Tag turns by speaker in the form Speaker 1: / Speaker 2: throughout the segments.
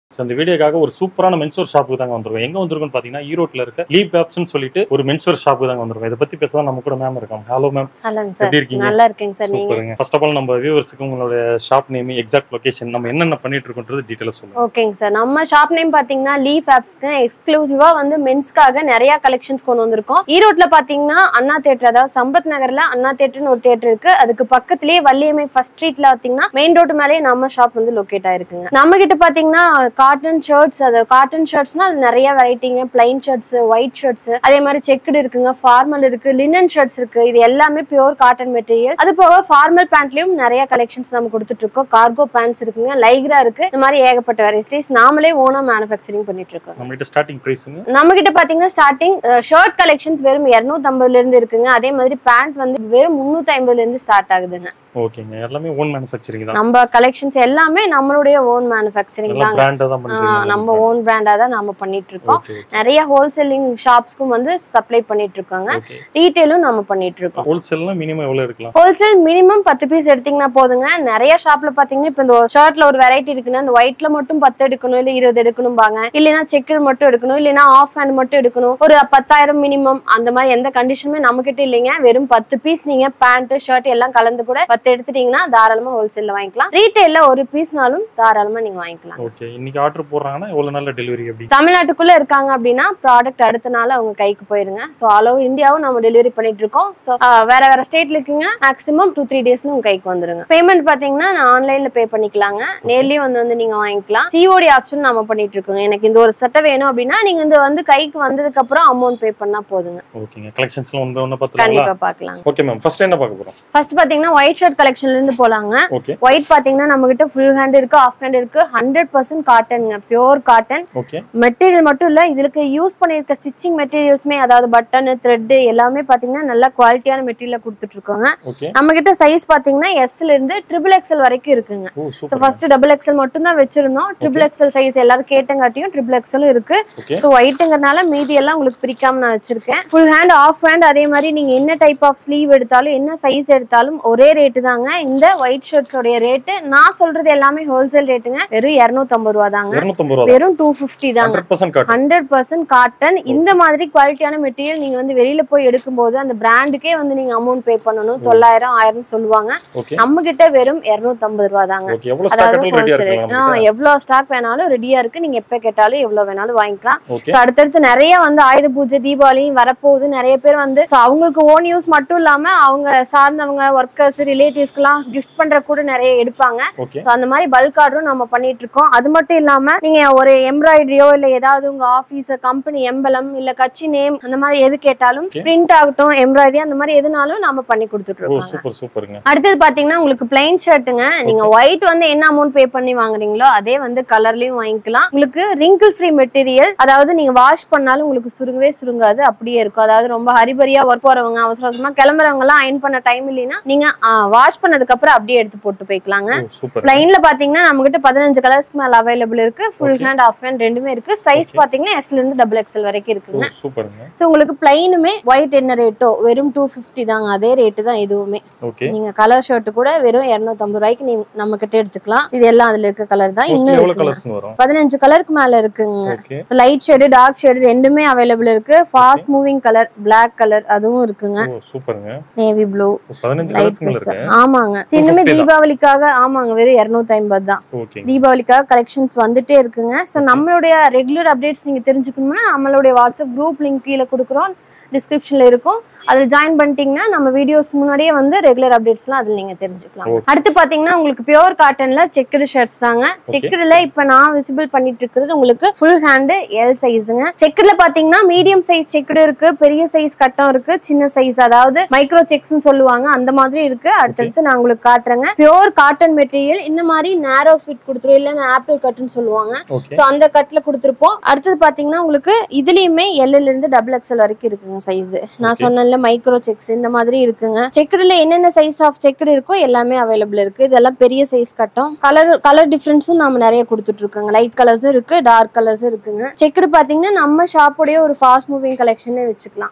Speaker 1: So இந்த வீடியோக்காக ஒரு சூப்பரான மென்ஸ்வேர் ஷாப்புக்கு தாங்க வந்திருக்கோம் எங்க வந்திருக்கோம்னு பார்த்தீங்கன்னா ஈரோட்ல இருக்க லீப் ஆப்ஸ்னு சொல்லிட்டு ஒரு மென்ஸ்வேர் ஷாப்புக்கு தாங்க வந்திருக்கோம் இதை பத்தி பேச நம்ம கூட மேம் இருக்காங்க ஹலோ மேம்
Speaker 2: ஹலோங்க சார்
Speaker 1: எப்படி இருக்கீங்க
Speaker 2: நல்லா இருக்கேங்க சார் நீங்க
Speaker 1: சூப்பருங்க ஃபர்ஸ்ட் ஆஃப் ஆல் நம்ம வியூவர்ஸுக்கு உங்களோட ஷாப் நேம் எக்ஸாக்ட் லொகேஷன் நம்ம என்னென்ன பண்ணிட்டு இருக்கோன்றது டீட்டெயிலாக சொல்லுங்க
Speaker 2: ஓகேங்க சார் நம்ம ஷாப் நேம் பாத்தீங்கன்னா லீஃப் ஆப்ஸ்க்கு எக்ஸ்க்ளூசிவா வந்து மென்ஸ்க்காக நிறைய கலெக்ஷன்ஸ் கொண்டு வந்திருக்கோம் ஈரோட்ல பாத்தீங்கன்னா அண்ணா தேட்டர் அதாவது சம்பத் நகர்ல அண்ணா தேட்டர்னு ஒரு தேட்டர் இருக்கு அதுக்கு பக்கத்துலயே வள்ளியம்மை ஃபர்ஸ்ட் ஸ்ட்ரீட்ல பாத்தீங்கன்னா மெயின் ரோடு மேலேயே நம்ம ஷாப் வந்து லொகேட் ஆயிருக்குங்க நம்ம கிட்ட பாத்தீங்கன்னா காட்டன் ஷர்ட்ஸ் அது காட்டன் ஷர்ட்ஸ்னா அது நிறைய வெரைட்டிங்க பிளைன் ஷர்ட்ஸ் ஒயிட் ஷர்ட்ஸ் அதே மாதிரி செக்குடு இருக்குங்க ஃபார்மல் இருக்கு லினன் ஷர்ட்ஸ் இருக்கு இது எல்லாமே பியூர் காட்டன் மெட்டீரியல் அது போக ஃபார்மல் பேண்ட்லயும் நிறைய கலெக்ஷன்ஸ் நம்ம கொடுத்துட்டு இருக்கோம் கார்கோ பேண்ட்ஸ் இருக்குங்க லைக்ரா இருக்கு இந்த மாதிரி ஏகப்பட்ட வெரைட்டிஸ் நாமளே ஓனா மேனுஃபேக்சரிங் பண்ணிட்டு இருக்கோம்
Speaker 1: நம்ம கிட்ட ஸ்டார்டிங் ப்ரைஸுங்க
Speaker 2: நம்ம கிட்ட பாத்தீங்கன்னா ஸ்டார்டிங் ஷர்ட் கலெக்ஷன்ஸ் வெறும் 250 இருந்து இருக்குங்க அதே மாதிரி பேண்ட் வந்து வெறும் 350 இருந்து ஸ்டார்ட் ஆகுதுங்க
Speaker 1: ஓகேங்க எல்லாமே ஓன் மேனுஃபேக்சரிங் தான்
Speaker 2: நம்ம கலெக்ஷன்ஸ் எல்லாமே நம்மளுடைய ஓன் மேனுஃபேக்சரிங்
Speaker 1: எல்லாம்
Speaker 2: தாங்க
Speaker 1: பிராண்டா தான்
Speaker 2: ஆ,
Speaker 1: பண்ணிருக்கீங்க
Speaker 2: நம்ம ஓன் பிராண்டா தான் நம்ம பண்ணிட்டு இருக்கோம்
Speaker 1: ஓகே
Speaker 2: நிறைய ஹோல்சேலிங் ஷாப்ஸ்க்கும் வந்து சப்ளை பண்ணிட்டு இருக்காங்க
Speaker 1: ஓகே
Speaker 2: ரீட்டைலும் நம்ம பண்ணிட்டு இருக்கோம்
Speaker 1: ஹோல்சேல்னா மினிமம் எவ்வளவு எடுக்கலாம்
Speaker 2: ஹோல்சேல் மினிமம் பத்து பீஸ் எடுத்தீங்கன்னா போதுங்க நிறைய ஷாப்ல பாத்தீங்கன்னா இப்ப இந்த ஷர்ட்ல ஒரு வெரைட்டி இருக்குன்னா இந்த ஒயிட்ல மட்டும் பத்து எடுக்கணும் இல்ல இருபது எடுக்கணும்பாங்க இல்லைன்னா செக்கர் மட்டும் எடுக்கணும் இல்லைன்னா ஆஃப் ஹேண்ட் மட்டும் எடுக்கணும் ஒரு பத்தாயிரம் மினிமம் அந்த மாதிரி எந்த கண்டிஷனுமே நம்ம கிட்ட இல்லைங்க வெறும் பத்து பீஸ் நீங்க பேண்ட் ஷர்ட் எல்லாம் கலந்து கூட பத்து எடுத்துட்டீங்கன்னா தாராளமா ஹோல்சேல்ல வாங்கிக்கலாம் ரீட்டைல்ல ஒரு பீஸ்னாலும் தாராளமா நீங்க வாங்கிக்கலாம்
Speaker 1: ஓகே இன்னைக்கு ஆர்டர் போடுறாங்கன்னா எவ்வளவு நாள்ல டெலிவரி எப்படி
Speaker 2: தமிழ்நாட்டுக்குள்ள இருக்காங்க அப்படின்னா ப்ராடக்ட் அடுத்த நாள் அவங்க கைக்கு போயிருங்க ஸோ ஆல் ஓவர் இந்தியாவும் நம்ம டெலிவரி பண்ணிட்டு இருக்கோம் ஸோ வேற வேற ஸ்டேட்ல இருக்குங்க மேக்ஸிமம் டூ த்ரீ டேஸ்ல உங்க கைக்கு வந்துருங்க பேமெண்ட் பாத்தீங்கன்னா நான் ஆன்லைன்ல பே பண்ணிக்கலாங்க நேர்லயும் வந்து வந்து நீங்க வாங்கிக்கலாம் சிஓடி ஆப்ஷன் நம்ம பண்ணிட்டு இருக்கோங்க எனக்கு இந்த ஒரு சட்டை வேணும் அப்படின்னா நீங்க இந்த வந்து கைக்கு வந்ததுக்கு அப்புறம் அமௌண்ட் பே பண்ணா போதுங்க
Speaker 1: ஓகேங்க கலெக்ஷன்ஸ்லாம் ஒன்று ஒன்று பார்த்துலாம்
Speaker 2: கண்டிப்பா பார்க்கலாம்
Speaker 1: ஓகே மேம் ஃபர்ஸ்ட் என்ன பார்க்க போறோம்
Speaker 2: ஃபர்ஸ்ட் பாத்தீங்கன்னா ஒயிட் ஷர்ட் கலெக்ஷன்ல இருந்து போலாங்க
Speaker 1: ஓகே
Speaker 2: ஒயிட் பாத்தீங்கன்னா நம்ம கிட்ட ஃபுல் ஹேண்ட் இருக்கு ஆஃப் ஹேண்ட் இருக்கு ஹண்ட்ரட் பர்சன்ட் காட்டனுங்க பியோர் காட்டன்
Speaker 1: ஓகே
Speaker 2: மெட்டீரியல் மட்டும் இல்ல இதுக்கு யூஸ் பண்ணிருக்க ஸ்டிச்சிங் மெட்டீரியல்ஸ்மே அதாவது பட்டன் த்ரெட் எல்லாமே பாத்தீங்கன்னா நல்ல குவாலிட்டியான மெட்டீரியல் கொடுத்துட்டு இருக்கோங்க
Speaker 1: ஓகே
Speaker 2: நம்ம கிட்ட சைஸ் பாத்தீங்கன்னா எஸ்ல இருந்து ட்ரிபிள் எக்ஸல் வரைக்கும் இருக்குங்க
Speaker 1: oh
Speaker 2: so
Speaker 1: super
Speaker 2: first double XL மட்டும் தான் வச்சிருந்தோம் ட்ரிபிள் எக்ஸல் சைஸ் எல்லாரும் கேட்டங்காட்டியும் ட்ரிபிள் எக்ஸலும் இருக்கு
Speaker 1: ஓகே
Speaker 2: ஸோ ஒயிட்டுங்கிறனால மீதி எல்லாம் உங்களுக்கு பிரிக்காம நான் வச்சிருக்கேன் ஃபுல் ஹேண்ட் ஆஃப் ஹேண்ட் அதே மாதிரி நீங்க என்ன டைப் ஆஃப் ஸ்லீவ் எடுத்தாலும் என்ன சைஸ் எடுத்தாலும் ஒரே ரேட்டு தாங்க இந்த ஒயிட் ஷர்ட்ஸோடைய ரேட்டு நான் சொல்றது எல்லாமே ஹோல்சேல் ரேட்டுங்க வெறும் 250 ரூபா தாங்க
Speaker 1: இரநூத்தம்பது ரூபா
Speaker 2: வெறும் டூ ஃபிஃப்டி தாங்க
Speaker 1: ஹண்ட்ரட் பர்சன்ட் காட்டும்
Speaker 2: ஹண்ட்ரட் பர்சன்ட் காட்டன் இந்த மாதிரி குவாலிட்டியான மெட்டீரியல் நீங்க வந்து வெளியில போய் எடுக்கும்போது அந்த பிராண்டுக்கே வந்து நீங்க அமௌண்ட் பே பண்ணணும் தொள்ளாயிரம் ஆயிரம் சொல்லுவாங்க
Speaker 1: ஓகே
Speaker 2: நம்ம கிட்ட வெறும் 250 ரூபா தாங்க
Speaker 1: ஓகே எவ்வளவு
Speaker 2: அதாவது
Speaker 1: ஸ்டாக் ரெடியா
Speaker 2: wholesale.
Speaker 1: இருக்கலாம்
Speaker 2: ஆ,
Speaker 1: நமக்கு?
Speaker 2: எவ்வளவு ஸ்டாக் வேணாலும் ரெடியா இருக்கு நீங்க எப்ப கேட்டாலும் எவ்வளவு வேணாலும் வாங்கிக்கலாம்
Speaker 1: ஓகே
Speaker 2: So, அடுத்தடுத்து நிறைய வந்து ஆயுத பூஜை தீபாவளி வரப்போகுது நிறைய பேர் வந்து so, அவங்களுக்கு ஓன் யூஸ் மட்டும் இல்லாம அவங்க சார்ந்தவங்க ஒர்க்கர்ஸ் ரிலேட்டிவ்ஸ்க்குலாம் கிஃப்ட் பண்ற கூட நிறைய எடுப்பாங்க
Speaker 1: ஓகே
Speaker 2: ஸோ அந்த மாதிரி பல்க் ஆர்டரும் நம்ம பண்ணிட்டு இருக்கோம் அது மட்டும் இல்லாம நீங்க ஒரு எம்ப்ராய்டரியோ இல்ல ஏதாவது உங்க ஆபீஸ் கம்பெனி எம்பலம் இல்ல கட்சி நேம் அந்த மாதிரி எது கேட்டாலும்
Speaker 1: Okay.
Speaker 2: பிரிண்ட் ஆகட்டும் எம்ப்ராய்டரி அந்த மாதிரி எதுனாலும் நம்ம பண்ணி கொடுத்துட்டு
Speaker 1: ஓ
Speaker 2: இருக்கோம்
Speaker 1: சூப்பர் சூப்பருங்க
Speaker 2: அடுத்தது பாத்தீங்கன்னா உங்களுக்கு பிளைன் ஷர்ட்டுங்க நீங்க ஒயிட் வந்து என்ன அமௌண்ட் பே பண்ணி வாங்குறீங்களோ அதே வந்து கலர்லயும் வாங்கிக்கலாம் உங்களுக்கு ரிங்கிள் ஃப்ரீ மெட்டீரியல் அதாவது நீங்க வாஷ் பண்ணாலும் உங்களுக்கு சுருங்கவே சுருங்காது அப்படியே இருக்கும் அதாவது ரொம்ப ஹரிபரியா ஒர்க் போறவங்க அவசர அவசரமா கிளம்புறவங்க எல்லாம் அயன் பண்ண டைம் இல்லைன்னா நீங்க வாஷ் பண்ணதுக்கு அப்புறம் அப்படியே எடுத்து போட்டு போய்க்கலாங்க
Speaker 1: ஓ சூப்பர்
Speaker 2: பிளைன்ல பாத்தீங்கன்னா நம்ம கிட்ட பதினஞ்சு கலர்ஸ்க்கு மேல அவைலபிள் இருக்கு full
Speaker 1: Okay.
Speaker 2: Hand half hand ரெண்டுமே இருக்கு சைஸ்
Speaker 1: Okay.
Speaker 2: பாத்தீங்கன்னா எஸ்ல இருந்து டபுள் எக்ஸ்எல் வரைக்கும்
Speaker 1: ஓ
Speaker 2: இருக்குங்க
Speaker 1: சூப்பருங்க
Speaker 2: ஸோ உங்களுக்கு பிளைனுமே ஒயிட் என்ன ரேட்டோ வெறும் டூ ஃபிஃப்டி தாங்க அதே ரேட்டு தான் இதுவுமே
Speaker 1: ஓகே
Speaker 2: நீங்க கலர் ஷர்ட் கூட வெறும் 250 ரூபாய்க்கு நீங்க நம்ம கிட்ட எடுத்துக்கலாம் இது எல்லாம் அதுல இருக்க கலர் தான்
Speaker 1: மோஸ்ட்லி
Speaker 2: இன்னும்
Speaker 1: எவ்வளவு
Speaker 2: இருக்குங்க
Speaker 1: கலர்ஸ்ங்க வரும்
Speaker 2: பதினஞ்சு கலருக்கு மேல இருக்குங்க
Speaker 1: okay
Speaker 2: light shade dark shade ரெண்டுமே அவைலபிள் இருக்கு fast moving colour Black colour அதுவும் இருக்குங்க
Speaker 1: ஓ சூப்பருங்க
Speaker 2: நேவி ப்ளூ
Speaker 1: ஓ, பதினஞ்சு
Speaker 2: லைட்
Speaker 1: கலர்ஸ்ங்க இருக்கு
Speaker 2: ஆமாங்க So, இன்னுமே
Speaker 1: 250 தான்.
Speaker 2: தீபாவளிக்காக ஆமாங்க வெறும் 250 தான்
Speaker 1: ஓகேங்க
Speaker 2: தீபாவளிக்காக கலெக்ஷன்ஸ் வந்துட்டே இருக்குங்க ஸோ நம்மளுடைய ரெகுலர் அப்டேட்ஸ் நீங்க தெரிஞ்சுக்கணும்னா நம்மளுடைய வாட்ஸ்அப் குரூப் லிங்க் கீழே கொடுக்குறோம் டிஸ்கிரிப்ஷன்ல இருக்கும் அதில் ஜாயின் பண்ணிட்டீங்கன்னா நம்ம வீடியோஸ்க்கு முன்னாடியே வந்து ரெகுலர் அப்டேட்ஸ்லாம் அதில் நீங்க தெரிஞ்சுக்கலாம்
Speaker 1: Okay.
Speaker 2: அடுத்து பாத்தீங்கன்னா உங்களுக்கு பியூர் காட்டன்ல செக்குடு ஷர்ட்ஸ் தாங்க செக்குடுல இப்ப நான் விசிபிள் பண்ணிட்டு இருக்கிறது உங்களுக்கு ஃபுல் ஹேண்டு எல் சைஸுங்க செக்குடுல பாத்தீங்கன்னா மீடியம் சைஸ் செக்குடு இருக்கு பெரிய சைஸ் கட்டம் இருக்கு சின்ன சைஸ் அதாவது மைக்ரோ செக்ஸ்னு சொல்லுவாங்க அந்த மாதிரி இருக்கு அடுத்தடுத்து நான் உங்களுக்கு காட்டுறேங்க பியூர் காட்டன் மெட்டீரியல் இந்த மாதிரி நேரோ ஃபிட் கொடுத்துருவோம் இல்லைன்னா ஆப்பிள் கட்டுன்னு சொல்லுவாங்க
Speaker 1: ஓகே
Speaker 2: சோ அந்த கட்ல கொடுத்துருப்போம் அடுத்தது பாத்தீங்கன்னா உங்களுக்கு இதுலயுமே எல்லுல இருந்து டபுள் எக்ஸ்எல் வரைக்கும் இருக்குங்க சைஸ் நான்
Speaker 1: Okay.
Speaker 2: சொன்னேன்ல மைக்ரோ செக்ஸ் இந்த மாதிரி இருக்குங்க செக்குடுல என்னென்ன சைஸ் ஆஃப் செக்குடு இருக்கோ எல்லாமே அவைலபிள் இருக்கு இதெல்லாம் பெரிய சைஸ் கட்டம் கலர் கலர் டிஃபரன்ஸும் நம்ம நிறைய கொடுத்துட்டு இருக்கோங்க லைட் கலர்ஸும் இருக்கு டார்க் கலர்ஸும் இருக்குங்க செக்குடு பாத்தீங்கன்னா நம்ம ஷாப்போடைய ஒரு ஃபாஸ்ட் மூவிங் கலெக்ஷனே வச்சுக்கலாம்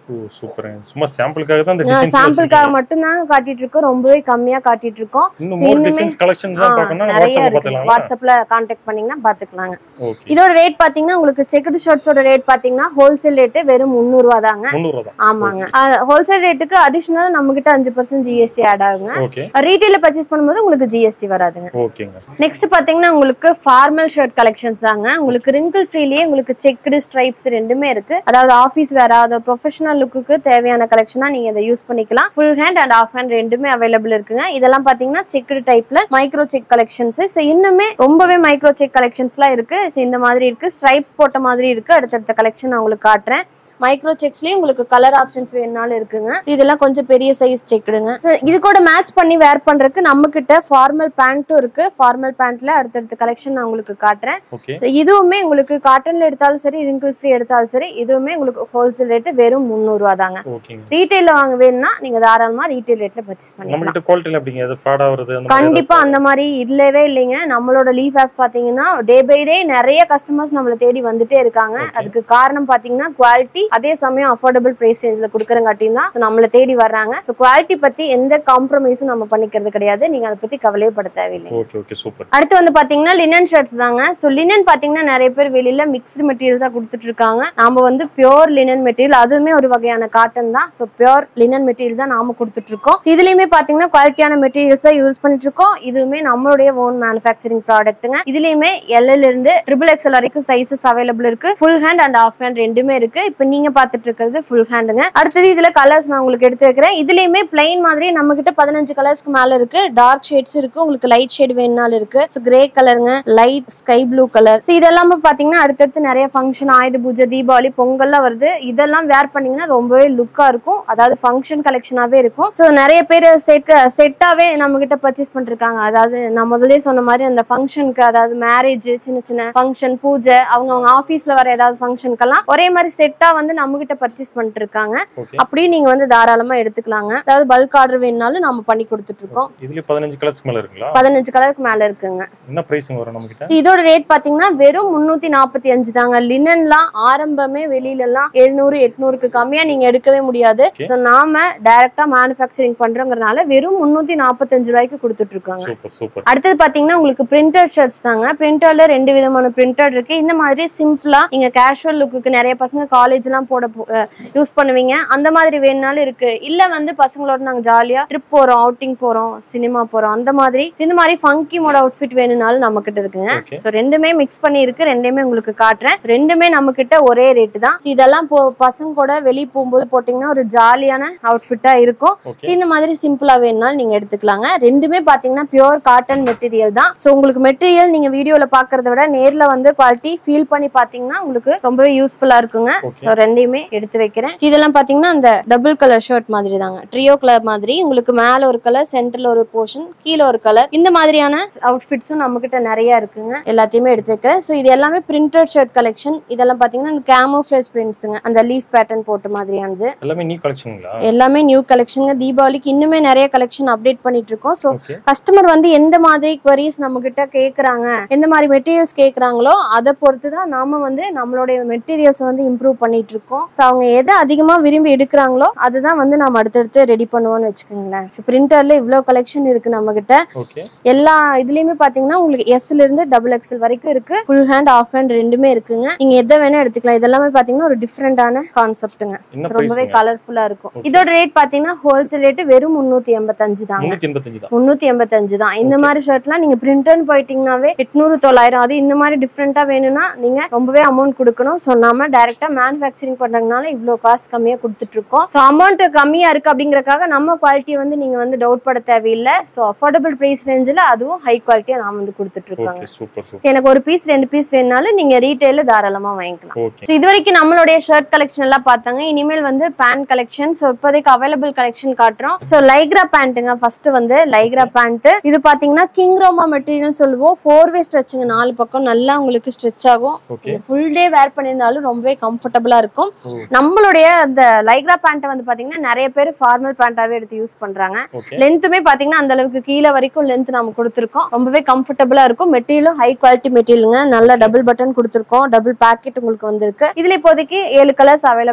Speaker 1: ஓ சூப்பருங்க சும்மா சாம்பிளுக்காக தான் இந்த டிசைன்ஸ்
Speaker 2: சாம்பிளுக்காக மட்டும்தான் காட்டிட்டு இருக்கோம் ரொம்பவே கம்மியா காட்டிட்டு இருக்கோம்
Speaker 1: இன்னும்
Speaker 2: So,
Speaker 1: மோர்
Speaker 2: இன்னுமே-
Speaker 1: டிசைன்ஸ் கலெக்ஷன்
Speaker 2: ஆ,
Speaker 1: தான் பார்க்கணும்னா
Speaker 2: நிறைய
Speaker 1: வாட்ஸ்அப்ல
Speaker 2: இருக்கு
Speaker 1: பார்த்துக்கலாம்
Speaker 2: வாட்ஸ்அப்ல கான்டாக்ட் பண்ணீங்கன்னா பாத்துக்கலாங்க
Speaker 1: ஓகே
Speaker 2: இதோட ரேட் பாத்தீங்கன்னா உங்களுக்கு செக்குடு ஷர்ட்ஸோட ரேட் பாத்தீங்கன்னா ஹோல்சேல் ரேட்டு வெறும் முந்நூறு ரூபா தாங்க
Speaker 1: முந்நூறு தான்
Speaker 2: ஆமாங்க ஹோல்சேல் ரேட்டுக்கு அடிஷனலா நம்ம கிட்ட அஞ்சு பர்சன்ட் ஜிஎஸ்டி ஆட் ஆகுங்க
Speaker 1: ஓகே
Speaker 2: ரீட்டைல பர்ச்சேஸ் பண்ணும்போது உங்களுக்கு ஜிஎஸ்டி வராதுங்க
Speaker 1: ஓகேங்க
Speaker 2: நெக்ஸ்ட் பாத்தீங்கன்னா உங்களுக்கு ஃபார்மல் ஷர்ட் கலெக்ஷன்ஸ் தாங்க உங்களுக்கு ரிங்கிள் ஃப்ரீலயே உங்களுக்கு செக்குடு ஸ்ட்ரைப்ஸ் ரெண்டுமே இருக்கு அதாவது ஆஃபீஸ் வேற அதாவது ப்ரொஃபஷனல் லுக்குக்கு தேவையான கலெக்ஷனா நீங்க இதை யூஸ் பண்ணிக்கலாம் full hand and half hand ரெண்டுமே அவைலபிள் இருக்குங்க இதெல்லாம் பாத்தீங்கன்னா செக்குடு டைப்ல மைக்ரோ செக் கலெக்ஷன்ஸ் ஸோ இன்னுமே ரொம்பவே மைக்ரோ செக் கலெக்ஷன்ஸ்லாம் இருக்கு ஸோ இந்த மாதிரி இருக்கு ஸ்ட்ரைப்ஸ் போட்ட மாதிரி இருக்கு அடுத்தடுத்த கலெக்ஷன் நான் உங்களுக்கு காட்டுறேன் மைக்ரோ செக்ஸ்லயே உங்களுக்கு கலர் ஆப்ஷன்ஸ் வேணும்னாலும் இருக்குங்க இதெல்லாம் கொஞ்சம் பெரிய சைஸ் செக்குடுங்க இது கூட மேட்ச் பண்ணி வேர் பண்றதுக்கு நம்ம கிட்ட ஃபார்மல் பேண்ட்டும் இருக்கு ஃபார்மல் பேண்ட்ல அடுத்தடுத்த கலெக்ஷன் நான் உங்களுக்கு காட்டுறேன்
Speaker 1: ஓகே
Speaker 2: So, இதுவுமே உங்களுக்கு காட்டன்ல எடுத்தாலும் சரி ரிங்கிள் ஃப்ரீ எடுத்தாலும் சரி இதுவுமே உங்களுக்கு ஹோல்சேல் ரேட்டு வெறும் முந்நூறு ரூபா தாங்க
Speaker 1: ஓகேங்க
Speaker 2: ரீட்டைல வாங்க வேணும்னா நீங்க தாராளமா ரீட்டைல் ரேட்ல பர்ச்சேஸ்
Speaker 1: நம்ம
Speaker 2: பண்ணிக்கலாம்
Speaker 1: கிட்ட குவாலிட்டில அப்படிங்க எது ஃபாட் ஆகுறது அந்த மாதிரி
Speaker 2: கண்டிப்பா அந்த மாதிரி இல்லவே இல்லைங்க நம்மளோட லீஃப் ஆப் பாத்தீங்கன்னா டே பை டே நிறைய கஸ்டமர்ஸ் நம்மள தேடி வந்துட்டே இருக்காங்க
Speaker 1: Okay.
Speaker 2: அதுக்கு காரணம் பாத்தீங்கன்னா குவாலிட்டி அதே சமயம் அஃபோர்டபுள் பிரைஸ் ரேஞ்ச்ல கொடுக்கறங்காட்டியும் தான் So, நம்மள தேடி வர்றாங்க ஸோ குவாலிட்டி பத்தி எந்த காம்ப்ரமைஸும் நம்ம பண்ணிக்கிறது கிடையாது நீங்க அதை பத்தி கவலையப்பட தேவையில்லை
Speaker 1: ஓகே ஓகே சூப்பர்
Speaker 2: அடுத்து வந்து பாத்தீங்கன்னா லினன் ஷர்ட்ஸ் தாங்க ஸோ லினன் பாத்தீங்கன்னா நிறைய பேர் வெளியில மிக்ஸ்டு மெட்டீரியல்ஸா கொடுத்துட்டு இருக்காங்க நாம வந்து பியோர் லினன் மெட்டீரியல் அதுவுமே ஒரு வகையான காட்டன் தான் ஸோ பியோர் லினன் மெட்டீரியல் தான் நாம கொடுத்துட்டு இருக்கோம் So, இதுலயுமே பாத்தீங்கன்னா குவாலிட்டியான மெட்டீரியல்ஸ் தான் யூஸ் பண்ணிட்டு இருக்கோம் இதுவுமே நம்மளுடைய ஓன் மேனுஃபேக்சரிங் ப்ராடக்ட்டுங்க இதுலயுமே எல்எல் இருந்து ட்ரிபிள் எக்ஸ்எல் வரைக்கும் சைஸஸ் அவைலபிள் இருக்கு full hand and half hand ரெண்டுமே இருக்கு இப்போ நீங்க பாத்துட்டு இருக்கிறது ஃபுல் ஹேண்டுங்க அடுத்தது இதுல கலர்ஸ் நான் உங்களுக்கு எடுத்து வைக்கிறேன் இதுலயுமே பிளைன் மாதிரி நம்ம கிட்ட பதினஞ்சு கலர்ஸ்க்கு மேல இருக்கு டார்க் ஷேட்ஸ் இருக்கு உங்களுக்கு லைட் ஷேட் வேணுனாலும் இருக்கு ஸோ கிரே கலருங்க light sky blue colour so இதெல்லாமே பாத்தீங்கன்னா அடுத்தடுத்து நிறைய ஃபங்க்ஷன் ஆயுத பூஜை தீபாவளி பொங்கல்லாம் வருது இதெல்லாம் வேர் பண்ணீங்கன்னா ரொம்பவே லுக்கா இருக்கும் அதாவது ஃபங்க்ஷன் கலெக்ஷனாவே இருக்கும் ஸோ நிறைய பேர் செட் செட்டாவே நம்ம கிட்ட பர்ச்சேஸ் பண்ணிருக்காங்க அதாவது நான் முதல்ல சொன்ன மாதிரி அந்த ஃபங்க்ஷனுக்கு அதாவது மேரேஜ் சின்ன சின்ன ஃபங்க்ஷன் பூஜை அவங்க அவங்க ஆஃபீஸ்ல வர ஏதாவது ஃபங்க்ஷனுக்கெல்லாம் ஒரே மாதிரி செட்டா வந்து நம்ம கிட்ட பர்ச்சேஸ் பண்ணிட்டு இருக்காங்க
Speaker 1: ஓகே
Speaker 2: அப்படியும் நீங்க வந்து தாராளமா எடுத்துக்கலாங்க அதாவது பல்க் ஆர்டர் வேணுனாலும் நம்ம பண்ணி கொடுத்துட்டு இருக்கோம்
Speaker 1: இதுல பதினஞ்சு கலர்ஸ்க்கு மேல இருக்குங்களா
Speaker 2: பதினஞ்சு கலருக்கு மேல இருக்குங்க
Speaker 1: என்ன பிரைஸிங் வரும் நம்ம கிட்ட
Speaker 2: இதோட ரேட் பாத்தீங்கன்னா வெறும் முன்னூத்தி நாற்பத்தி அஞ்சு தாங்க லினன்லாம் ஆரம்பமே வெளியில எல்லாம் எழுநூறு எட்நூறுக்கு கம்மியா நீங்க எடுக்கவே முடியாது
Speaker 1: Okay.
Speaker 2: சோ நாம டைரக்டா மேனுஃபேக்சரிங் பண்றோங்கறனால வெறும் முன்னூத்தி நாற்பத்தஞ்சு ரூபாய்க்கு கொடுத்துட்டு இருக்காங்க
Speaker 1: சூப்பர் சூப்பர்
Speaker 2: அடுத்தது பாத்தீங்கன்னா உங்களுக்கு பிரிண்டட் ஷர்ட்ஸ் தாங்க பிரிண்டர்ல ரெண்டு விதமான பிரிண்டட் இருக்கு இந்த மாதிரி சிம்பிளா நீங்க கேஷுவல் லுக்குக்கு நிறைய பசங்க காலேஜ் எல்லாம் போட யூஸ் பண்ணுவீங்க அந்த மாதிரி வேணுனாலும் இருக்கு இல்ல வந்து பசங்களோட நாங்க ஜாலியா ட்ரிப் போறோம் அவுட்டிங் போறோம் சினிமா போறோம் அந்த மாதிரி இந்த மாதிரி ஃபங்கி மோட அவுட்ஃபிட் வேணும்னாலும் நம்ம கிட்ட இருக்குங்க
Speaker 1: ஓகே
Speaker 2: ஸோ ரெண்டுமே மிக்ஸ் பண்ணி இருக்கு ரெண்டுமே உங்களுக்கு காட்டுறேன் So, ரெண்டுமே நம்ம கிட்ட ஒரே ரேட்டு தான் So, இதெல்லாம் போ பசங்க கூட வெளியே போகும்போது போட்டீங்கன்னா ஒரு ஜாலியான அவுட்ஃபிட்டா இருக்கும்
Speaker 1: ஓகே
Speaker 2: So, இந்த மாதிரி சிம்பிளா வேணும்னாலும் நீங்க எடுத்துக்கலாங்க ரெண்டுமே பாத்தீங்கன்னா பியூர் காட்டன் மெட்டீரியல் தான் ஸோ உங்களுக்கு மெட்டீரியல் நீங்க வீடியோல பாக்குறத விட நேர்ல வந்து குவாலிட்டி ஃபீல் பண்ணி பாத்தீங்கன்னா உங்களுக்கு ரொம்பவே யூஸ்ஃபுல்லா இருக்குங்க
Speaker 1: ஓகே
Speaker 2: ஸோ ரெண்டையுமே எடுத்து வைக்கிறேன் So, இதெல்லாம் பாத்தீங்கன்னா அந்த டபுள் கலர் ஷர்ட் மாதிரி தாங்க ட்ரியோ கலர் மாதிரி உங்களுக்கு மேல ஒரு கலர் சென்டர்ல ஒரு போர்ஷன் கீழே ஒரு கலர் இந்த மாதிரியான அவுட்ஃபிட்ஸும் நம்ம கிட்ட நிறைய இருக்குங்க எல்லாத்தையுமே எடுத்து வைக்கிறேன் ஸோ இது எல்லாமே பிரிண்டட் ஷர்ட் கலெக்ஷன் இதெல்லாம் பாத்தீங்கன்னா இந்த கேமோஃபிளேஸ் பிரிண்ட்ஸுங்க அந்த லீஃப் பேட்டர்ன் போட்ட மாதிரியானது
Speaker 1: எல்லாமே நியூ கலெக்ஷனுங்களா
Speaker 2: எல்லாமே நியூ கலெக்ஷனுங்க தீபாவளிக்கு இன்னுமே நிறைய கலெக்ஷன் அப்டேட் பண்ணிட்டு இருக்கோம் ஸோ
Speaker 1: ஓகே
Speaker 2: கஸ்டமர் வந்து எந்த மாதிரி queries நம்ம கிட்ட கேக்குறாங்க எந்த மாதிரி மெட்டீரியல்ஸ் கேக்குறாங்களோ அதை பொறுத்து தான் நாம வந்து நம்மளுடைய மெட்டீரியல்ஸ் வந்து இம்ப்ரூவ் பண்ணிட்டு இருக்கோம் ஸோ அவங்க எதை அதிகமா விரும்பி எடுக்கிறாங்களோ அதுதான் வந்து நம்ம அடுத்தடுத்து ரெடி பண்ணுவோம்னு வச்சுக்கோங்களேன் ஸோ பிரிண்டர்ல இவ்வளோ கலெக்ஷன் இருக்கு நம்ம கிட்ட
Speaker 1: ஓகே
Speaker 2: எல்லா இதுலயுமே பாத்தீங்கன்னா உங்களுக்கு எஸ்ல இருந்து டபுள் எக்ஸ்எல் வரைக்கும் இருக்கு ஃபுல் ஹேண்ட் ஆஃப் ஹேண்ட் ரெண்டுமே இருக்குங்க நீங்க எதை வேணா எடுத்துக்கலாம் இதெல்லாமே பாத்தீங்கன்னா ஒரு டிஃப்ரெண்டான கான்செப்ட்டுங்க
Speaker 1: என்ன
Speaker 2: ரொம்பவே
Speaker 1: பிரைஸ்
Speaker 2: கலர்ஃபுல்லா இருக்கும்
Speaker 1: Okay.
Speaker 2: இதோட ரேட் பாத்தீங்கன்னா ஹோல்சேல் ரேட் வெறும் முன்னூத்தி எண்பத்தஞ்சு தாங்க
Speaker 1: முன்னூத்தி எண்பத்தஞ்சு தான்
Speaker 2: முன்னூத்தி எண்பத்தஞ்சு தான் இந்த
Speaker 1: Okay.
Speaker 2: மாதிரி ஷர்ட்லாம் நீங்க பிரிண்டர்னு போயிட்டீங்கன்னாவே எட்நூறு தொள்ளாயிரம் அது இந்த மாதிரி டிஃப்ரெண்டா வேணும்னா நீங்க ரொம்பவே அமௌண்ட் கொடுக்கணும் ஸோ நம்ம டைரக்டா மேனுஃபேக்சரிங் பண்றதுனால இவ்வளோ காஸ்ட் கம்மியா கொடுத்துட்டு இருக்கோம் ஸோ அமௌண்ட் கம்மியா இருக்கு அப்படிங்கறக்காக நம்ம குவாலிட்டியை வந்து நீங்க வந்து டவுட் பட தேவையில்லை ஸோ அஃபோர்டபுள் பிரைஸ் ரேஞ்சில் அதுவும் ஹை குவாலிட்டியா நான் வந்து கொடுத்துட்டு இருக்காங்க
Speaker 1: ஓகே சூப்பர் சூப்பர்
Speaker 2: எனக்கு ஒரு பீஸ் ரெண்டு பீஸ் வேணுனாலும் நீங்க ரீட்டைல தாராளமா வாங்கிக்கலாம்
Speaker 1: ஓகே
Speaker 2: So, இது வரைக்கும் நம்மளுடைய ஷர்ட் கலெக்ஷன் எல்லாம் பார்த்தாங்க இனிமேல் வந்து பேண்ட் கலெக்ஷன் ஸோ இப்போதைக்கு அவைலபிள் கலெக்ஷன் காட்டுறோம் ஸோ லைக்ரா பேண்ட்டுங்க ஃபர்ஸ்ட் வந்து லைக்ரா பேண்ட் இது பாத்தீங்கன்னா கிங் ரோமா மெட்டீரியல் சொல்லுவோம் ஃபோர் வே ஸ்ட்ரெச்சுங்க நாலு பக்கம் நல்லா உங்களுக்கு ஸ்ட்ரெச் ஆகும்
Speaker 1: ஓகே
Speaker 2: ஃபுல் டே வேர் பண்ணியிருந்தாலும் ரொம்பவே கம்ஃபர்டபுளா இருக்கும்
Speaker 1: ஓ.
Speaker 2: நம்மளுடைய அந்த லைக்ரா பேண்ட்டை வந்து பாத்தீங்கன்னா நிறைய பேர் ஃபார்மல் பேண்டாவே எடுத்து யூஸ் பண்றாங்க
Speaker 1: ஓகே
Speaker 2: லென்த்துமே பாத்தீங்கன்னா அந்த அளவுக்கு கீழே வரைக்கும் லென்த் நம்ம கொடுத்துருக்கோம் ரொம்பவே கம்ஃபர்டபுளா இருக்கும் மெட்டீரியலும் ஹை குவாலிட்டி மெட்டீரியலுங்க நல்ல டபுள் பட்டன் கொடுத்துருக்கோம் டபுள் பாக்கெட் உங்களுக்கு வந்திருக்கு இதுல இப்போதைக்கு ஏழு கலர்ஸ் அவைலபிள் இருக்குங்க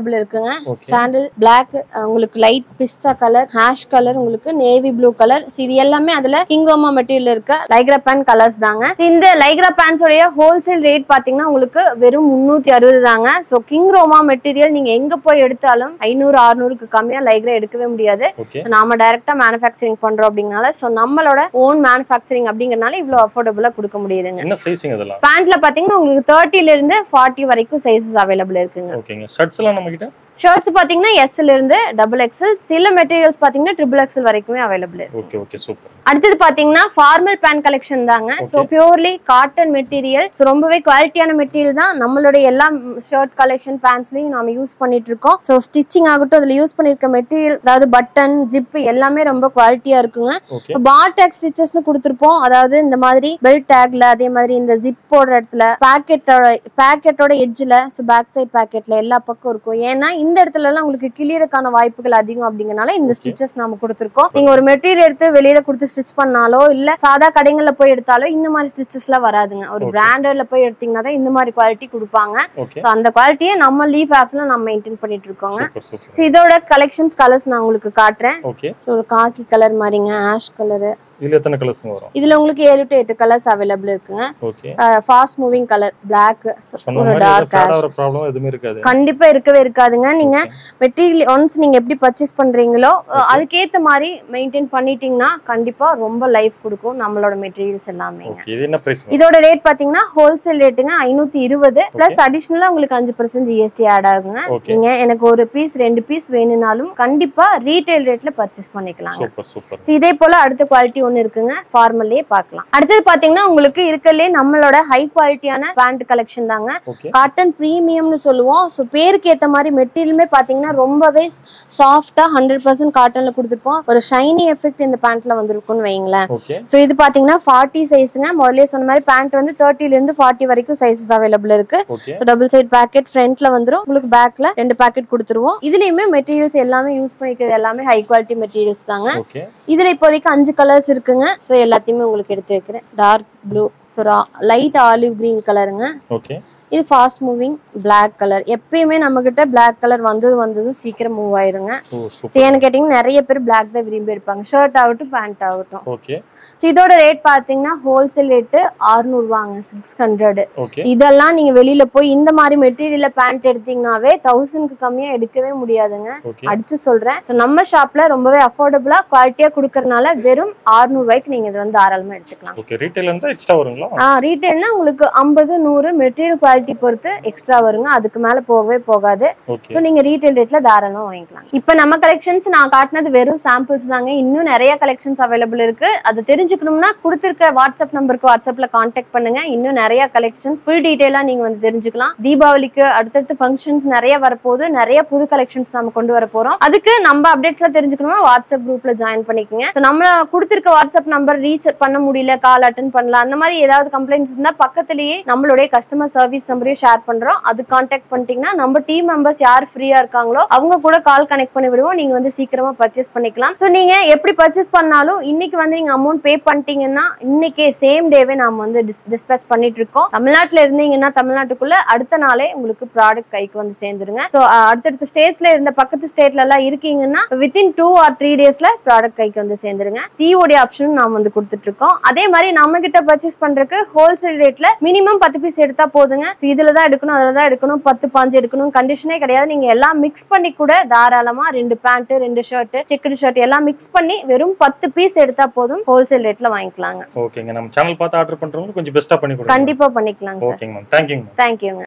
Speaker 2: இருக்குங்க
Speaker 1: ஓகே
Speaker 2: சாண்டில் பிளாக் உங்களுக்கு light pista colour ash colour உங்களுக்கு நேவி ப்ளூ கலர் இது எல்லாமே அதுல கிங்கோமா மெட்டீரியல் இருக்க லைக்ரா பேண்ட் கலர்ஸ் தாங்க இந்த லைக்ரா பேண்ட்ஸ் உடைய ஹோல்சேல் ரேட் பாத்தீங்கன்னா உங்களுக்கு வெறும் முன்னூத்தி அறுபது தாங்க ஸோ கிங் ரோமா மெட்டீரியல் நீங்க எங்க போய் எடுத்தாலும் ஐநூறு அறுநூறுக்கு கம்மியா லைக்ரா எடுக்கவே முடியாது
Speaker 1: ஓகே
Speaker 2: So, நாம டைரக்டா மேனுஃபேக்சரிங் பண்றோம் அப்படிங்கனால ஸோ நம்மளோட ஓன் மேனுஃபேக்சரிங் அப்படிங்கறனால இவ்வளவு அஃபோர்டபுளா கொடுக்க முடியுதுங்க
Speaker 1: என்ன சைஸிங் இதெல்லாம்
Speaker 2: பேண்ட்ல பாத்தீங்கன்னா உங்களுக்கு தேர்ட்டில இருந்து ஃபார்ட்டி வரைக்கும் சைஸஸ் அவைலபிள் இருக்குங்க
Speaker 1: ஓகேங்க ஷர்ட்ஸ் எல்லாம் நம்ம கிட்ட
Speaker 2: ஷர்ட்ஸ் பாத்தீங்கன்னா எஸ்ல இருந்து டபுள் எக்ஸ்எல் சில மெட்டீரியல்ஸ் பாத்தீங்கன்னா ட்ரிபிள் எக்ஸ்எல் வரைக்குமே அவைலபிள்
Speaker 1: ஓகே ஓகே சூப்பர்
Speaker 2: அடுத்தது பாத்தீங்கன்னா ஃபார்மல் பேண்ட் கலெக்ஷன் தாங்க so
Speaker 1: Okay.
Speaker 2: Purely cotton material so ரொம்பவே குவாலிட்டியான மெட்டீரியல் தான் நம்மளுடைய எல்லா ஷர்ட் கலெக்ஷன் பேண்ட்ஸ்லயும் நாம யூஸ் பண்ணிட்டு இருக்கோம் ஸோ ஸ்டிச்சிங் ஆகட்டும் அதுல யூஸ் பண்ணிருக்க மெட்டீரியல் அதாவது பட்டன் ஜிப் எல்லாமே ரொம்ப குவாலிட்டியா இருக்குங்க
Speaker 1: ஓகே
Speaker 2: பார் டேக் ஸ்டிச்சஸ்னு கொடுத்துருப்போம் அதாவது இந்த மாதிரி பெல்ட் டேக்ல அதே மாதிரி இந்த ஜிப் போடுற இடத்துல பேக்கெட்டோட பேக்கெட்டோட எட்ஜ்ல ஸோ பேக் சைட் பேக்கெட்ல எல்லா பக்கம் இருக்கும் ஏன்னா இந்த இடத்துல எல்லாம் உங்களுக்கு கிளியறக்கான வாய்ப்புகள் அதிகம் அப்படிங்கறனால இந்த
Speaker 1: Okay.
Speaker 2: ஸ்டிச்சஸ் நாம கொடுத்துருக்கோம் நீங்க ஒரு மெட்டீரியல் எடுத்து வெளியில கொடுத்து ஸ்டிச் பண்ணாலோ இல்ல சாதா கடைகள்ல போய் எடுத்தாலோ இந்த மாதிரி ஸ்டிச்சஸ் எல்லாம் வராதுங்க ஒரு
Speaker 1: Okay.
Speaker 2: பிராண்டட்ல போய் எடுத்தீங்கன்னா தான் இந்த மாதிரி குவாலிட்டி கொடுப்பாங்க
Speaker 1: ஓகே
Speaker 2: ஸோ அந்த குவாலிட்டியை நம்ம லீஃப் ஆப்ஸ்ல நம்ம மெயின்டைன் பண்ணிட்டு இருக்கோங்க
Speaker 1: சூப்பர் சூப்பர்
Speaker 2: ஸோ இதோட கலெக்ஷன்ஸ் கலர்ஸ் நான் உங்களுக்கு காட்டுறேன்
Speaker 1: ஓகே
Speaker 2: ஸோ ஒரு காக்கி கலர் மாதிரிங்க ஆஷ் கலரு
Speaker 1: இதுல எத்தனை கலர்ஸ்ங்க வரும்
Speaker 2: இதுல உங்களுக்கு ஏழு டு எட்டு கலர்ஸ் அவைலபிள் இருக்குங்க
Speaker 1: okay
Speaker 2: fast moving colour black
Speaker 1: சொன்ன
Speaker 2: ஒரு
Speaker 1: மாதிரி
Speaker 2: டார்க்
Speaker 1: ஃபேட்
Speaker 2: ஆஷ்
Speaker 1: ஆகிற ப்ராப்ளம் எதுவுமே இருக்காது
Speaker 2: கண்டிப்பா இருக்கவே இருக்காதுங்க நீங்க
Speaker 1: Okay.
Speaker 2: மெட்டீரியல் ஒன்ஸ் நீங்க எப்படி பர்ச்சேஸ் பண்றீங்களோ அஹ், அதுக்கேத்த மாதிரி மெயின்டைன் பண்ணிட்டீங்கன்னா கண்டிப்பா ரொம்ப லைஃப் கொடுக்கும் நம்மளோட மெட்டீரியல்ஸ் எல்லாமே
Speaker 1: ஓகே இது என்ன பிரைஸ்
Speaker 2: இதோட ரேட் பாத்தீங்கன்னா ஹோல்சேல் ரேட்டுங்க ஐநூத்தி இருபது பிளஸ் அடிஷனலா உங்களுக்கு அஞ்சு பர்சன்ட் ஜிஎஸ்டி ஆட் ஆகுங்க
Speaker 1: ஓகே
Speaker 2: நீங்க எனக்கு ஒரு பீஸ் ரெண்டு பீஸ் வேணும்னாலும் கண்டிப்பா ரீட்டைல் ரேட்ல பர்ச்சேஸ் பண்ணிக்கலாங்க
Speaker 1: சூப்பர் சூப்பர்
Speaker 2: So, இதே போல அடுத்த குவாலிட்டி ஒன்னு இருக்குங்க ஃபார்மல்லே பார்க்கலாம் அடுத்தது பாத்தீங்கன்னா உங்களுக்கு இருக்கலே நம்மளோட ஹை குவாலிட்டியான பேண்ட் கலெக்ஷன் தாங்க
Speaker 1: ஓகே
Speaker 2: காட்டன் ப்ரீமியம்னு சொல்லுவோம் ஸோ பேருக்கு ஏத்த மாதிரி மெட்டீரியலுமே பாத்தீங்கன்னா ரொம்பவே சாஃப்டா ஹண்ட்ரட் பர்சன்ட் காட்டன்ல கொடுத்துருப்போம் ஒரு ஷைனி எஃபெக்ட் இந்த பேண்ட்ல வந்திருக்கும்னு வைங்களேன்
Speaker 1: ஓகே
Speaker 2: ஸோ இது பாத்தீங்கன்னா ஃபார்ட்டி சைஸுங்க முதல்ல சொன்ன மாதிரி பேண்ட் வந்து 30 ல இருந்து ஃபார்ட்டி வரைக்கும் சைஸஸ் அவைலபிள் இருக்கு
Speaker 1: okay
Speaker 2: so double side pocket ஃப்ரண்ட்ல வந்துரும் உங்களுக்கு பேக்ல ரெண்டு பேக்கெட் கொடுத்துருவோம் இதுலயுமே மெட்டீரியல்ஸ் எல்லாமே யூஸ் பண்ணிக்கிறது எல்லாமே ஹை குவாலிட்டி மெட்டீரியல்ஸ் தாங்க
Speaker 1: ஓகே
Speaker 2: இதுல இப்போதைக்கு அஞ்சு கலர்ஸ் இருக்குங்க ஸோ எல்லாத்தையுமே உங்களுக்கு எடுத்து வைக்கிறேன் dark blue so light olive green கலருங்க
Speaker 1: ஓகே
Speaker 2: இது ஃபாஸ்ட் மூவிங் Black கலர் எப்பயுமே நம்ம கிட்ட Black கலர் வந்தது வந்ததும் சீக்கிரம் மூவ் ஆயிருங்க
Speaker 1: ஓ
Speaker 2: ஸோ
Speaker 1: சூப்பர்
Speaker 2: ஏன்னு கேட்டிங்கன்னா நிறைய பேர் Black தான் விரும்பி எடுப்பாங்க ஷர்ட் ஆகட்டும் பேண்ட் ஆகட்டும்
Speaker 1: ஓகே
Speaker 2: ஸோ இதோட ரேட் பார்த்தீங்கன்னா ஹோல்சேல் ரேட்டு ஆறுநூறுவாங்க சிக்ஸ் ஹண்ட்ரட்
Speaker 1: ஓகே
Speaker 2: இதெல்லாம் நீங்க வெளியில போய் இந்த மாதிரி மெட்டீரியல்ல பேண்ட் எடுத்தீங்கன்னாவே தௌசண்ட்க்கு கம்மியா எடுக்கவே முடியாதுங்க
Speaker 1: ஓகே
Speaker 2: அடிச்சு சொல்றேன் ஸோ நம்ம ஷாப்ல ரொம்பவே அஃபோர்டபுளா குவாலிட்டியா கொடுக்கறனால வெறும் 600 ரூபாய்க்கு நீங்க இது வந்து தாராளமா எடுத்துக்கலாம்
Speaker 1: ஓகே ரீட்டைல் இருந்தா எக்ஸ்ட்ரா வருங்களா
Speaker 2: ஆ ரீட்டைல்னா உங்களுக்கு ஐம்பது நூறு மெட்டீரியல் குவாலிட்டி பொறுத்து எக்ஸ்ட்ரா வருங்க அதுக்கு மேல போகவே போகாது
Speaker 1: ஓகே
Speaker 2: ஸோ நீங்க ரீட்டைல் ரேட்ல தாராளமா வாங்கிக்கலாம் இப்போ நம்ம கலெக்ஷன்ஸ் நான் காட்டினது வெறும் சாம்பிள்ஸ் தாங்க இன்னும் நிறைய கலெக்ஷன்ஸ் அவைலபிள் இருக்கு அது தெரிஞ்சுக்கணும்னா கொடுத்துருக்க வாட்ஸ்அப் நம்பருக்கு வாட்ஸ்அப்ல காண்டாக்ட் பண்ணுங்க இன்னும் நிறைய கலெக்ஷன்ஸ் ஃபுல் டீடைலா நீங்க வந்து தெரிஞ்சுக்கலாம் தீபாவளிக்கு அடுத்தடுத்து ஃபங்க்ஷன்ஸ் நிறைய வரப்போகுது நிறைய புது கலெக்ஷன்ஸ் நம்ம கொண்டு வர போறோம் அதுக்கு நம்ம அப்டேட்ஸ்லாம் தெரிஞ்சுக்கணும்னா வாட்ஸ்அப் குரூப்ல ஜாயின் பண்ணிக்கங்க ஸோ நம்ம கொடுத்துருக்க வாட்ஸ்அப் நம்பர் ரீச் பண்ண முடியல கால் அட்டன் பண்ணலாம் அந்த மாதிரி ஏதாவது கம்ப்ளைண்ட்ஸ் இருந்தா பக்கத்துலயே நம்மளுடைய கஸ்டமர் சர்வீஸ் நம்பரையும் ஷேர் பண்றோம் அது காண்டாக்ட் பண்ணிட்டீங்கன்னா நம்ம டீம் மெம்பர்ஸ் யார் ஃப்ரீயா இருக்காங்களோ அவங்க கூட கால் கனெக்ட் பண்ணி விடுவோம் நீங்க வந்து சீக்கிரமா பர்ச்சேஸ் பண்ணிக்கலாம் ஸோ நீங்க எப்படி பர்ச்சேஸ் பண்ணாலும் இன்னைக்கு வந்து நீங்க அமௌண்ட் பே பண்ணிட்டீங்கன்னா இன்னைக்கே சேம் டேவே நாம வந்து டிஸ்பேச் பண்ணிட்டு இருக்கோம் தமிழ்நாட்டுல இருந்தீங்கன்னா தமிழ்நாட்டுக்குள்ள அடுத்த நாளே உங்களுக்கு ப்ராடக்ட் கைக்கு வந்து சேர்ந்துருங்க ஸோ அடுத்தடுத்த ஸ்டேட்ல இருந்த பக்கத்து ஸ்டேட்ல எல்லாம் இருக்கீங்கன்னா வித்தின் டூ ஆர் த்ரீ டேஸ்ல ப்ராடக்ட் கைக்கு வந்து சேர்ந்துருங்க சிஓடி ஆப்ஷனும் நாம வந்து கொடுத்துட்டு இருக்கோம் அதே மாதிரி நம்ம கிட்ட பர்ச்சேஸ் பண்றதுக்கு ஹோல்சேல் ரேட்ல மினிமம் பத்து பீஸ் எடுத்தா போதுங்க ஸோ இதுல தான் எடுக்கணும் அதுல தான் எடுக்கணும் பத்து பாஞ்சு எடுக்கணும் கண்டிஷனே கிடையாது நீங்க எல்லாம் மிக்ஸ் பண்ணி கூட தாராளமா ரெண்டு பேண்ட் ரெண்டு ஷர்ட் செக்குடு ஷர்ட் எல்லாம் மிக்ஸ் பண்ணி வெறும் பத்து பீஸ் எடுத்தா போதும் ஹோல்சேல் ரேட்ல வாங்கிக்கலாங்க
Speaker 1: ஓகேங்க நம்ம சேனல் பார்த்து ஆர்டர் பண்றவங்க கொஞ்சம் பெஸ்ட்டா பண்ணி கொடுங்க
Speaker 2: கண்டிப்பா பண்ணிக்கலாங்க சார்
Speaker 1: ஓகேங்க மேம் தேங்க்யூங்க
Speaker 2: தேங்க்யூங்க